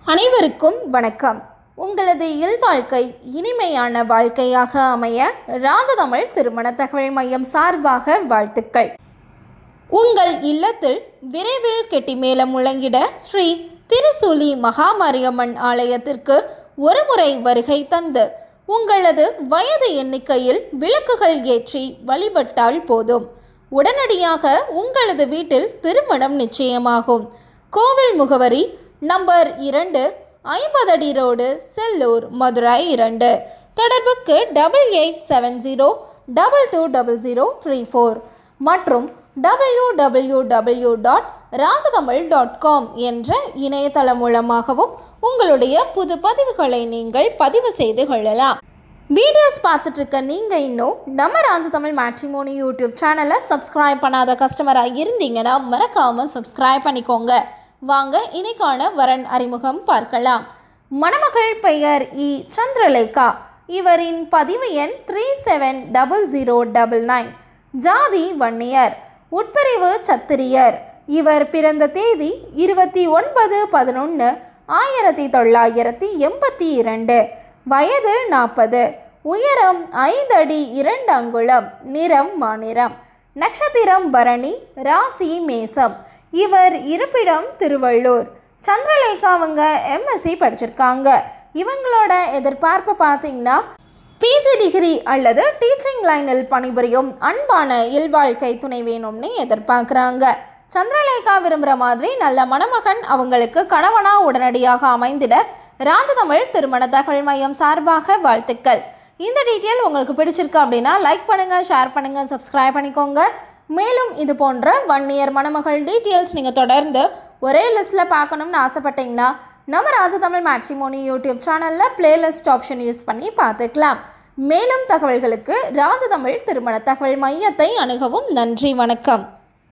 அனைவருக்கும் வணக்கம் உங்களது இல்வாழ்க்கை இனிமையான வாழ்க்கையாக அமைய ராஜதமிழ் திருமண தகவல் மையம் சார்பாக வாழ்த்துக்கள் உங்கள் இல்லத்தில் விரைவில் கெட்டிமேளம் முழங்கிட ஸ்ரீ திருசூலி மகாமாரியம்மன் ஆலயத்திற்கு ஒருமுறை வருகை தந்து உங்களது வயது எண்ணிக்கையில் விளக்குகள் ஏற்றி வழிபட்டால் போதும் உடனடியாக உங்களது வீட்டில் திருமணம் நிச்சயமாகும் கோவில் முகவரி நம்பர் இரண்டு ஐம்பது அடி ரோடு செல்லூர் மதுரை இரண்டு தொடர்புக்கு double eight seven zero double two double zero three four மற்றும் W W W dot Rajathamizh dot com என்ற இணையதளம் மூலமாகவும் உங்களுடைய புது பதிவுகளை நீங்கள் பதிவு செய்து கொள்ளலாம் வீடியோஸ் பார்த்துட்டு இருக்க நீங்கள் இன்னும் நம்ம ராஜதமிழ் மேட்ரிமோனி யூடியூப் சேனலை சப்ஸ்கிரைப் பண்ணாத கஸ்டமராக இருந்தீங்கன்னா மறக்காமல் சப்ஸ்கிரைப் பண்ணிக்கோங்க வாங்க இன்னைக்கான வரன் அறிமுகம் பார்க்கலாம் மணமகள் பெயர் இ சந்திரலேகா இவரின் பதிவு எண் three seven double zero double nine ஜாதி வன்னியர் உட்பிரிவு சத்திரியர் இவர் பிறந்த தேதி இருபத்தி ஒன்பது பதினொன்று ஆயிரத்தி தொள்ளாயிரத்தி எண்பத்தி இரண்டு வயது நாற்பது உயரம் ஐந்து அடி இரண்டு அங்குலம் நிறம் மாநிறம் நட்சத்திரம் பரணி ராசி மேசம் இவர் இருப்பிடம் திருவள்ளூர் சந்திரலேகா அவங்க எம்எஸ்சி படிச்சிருக்காங்க இவங்களோட எதிர்பார்ப்பு பார்த்தீங்கன்னா பிஜி டிகிரி அல்லது டீச்சிங் லைனில் பணிபுரியும் அன்பான இல்வாழ்க்கை துணை வேணும்னு எதிர்பார்க்குறாங்க சந்திரலேகா விரும்புகிற மாதிரி நல்ல மணமகன் அவங்களுக்கு கணவனா உடனடியாக அமைந்திட ராஜதமிழ் திருமண தகவல் மையம் சார்பாக வாழ்த்துக்கள் இந்த டீட்டெயில் உங்களுக்கு பிடிச்சிருக்கு அப்படின்னா லைக் பண்ணுங்கள் ஷேர் பண்ணுங்கள் சப்ஸ்கிரைப் பண்ணிக்கோங்க மேலும் இது போன்ற ஒன் இயர் மணமகள் டீட்டெயில்ஸ் நீங்கள் தொடர்ந்து ஒரே லிஸ்ட்டில் பார்க்கணும்னு ஆசைப்பட்டீங்கன்னா நம்ம ராஜதமிழ் மேட்ரிமோனி யூடியூப் சேனலில் பிளேலிஸ்ட் ஆப்ஷன் யூஸ் பண்ணி பார்த்துக்கலாம் மேலும் தகவல்களுக்கு ராஜதமிழ் திருமண தகவல் மையத்தை அணுகவும் நன்றி வணக்கம்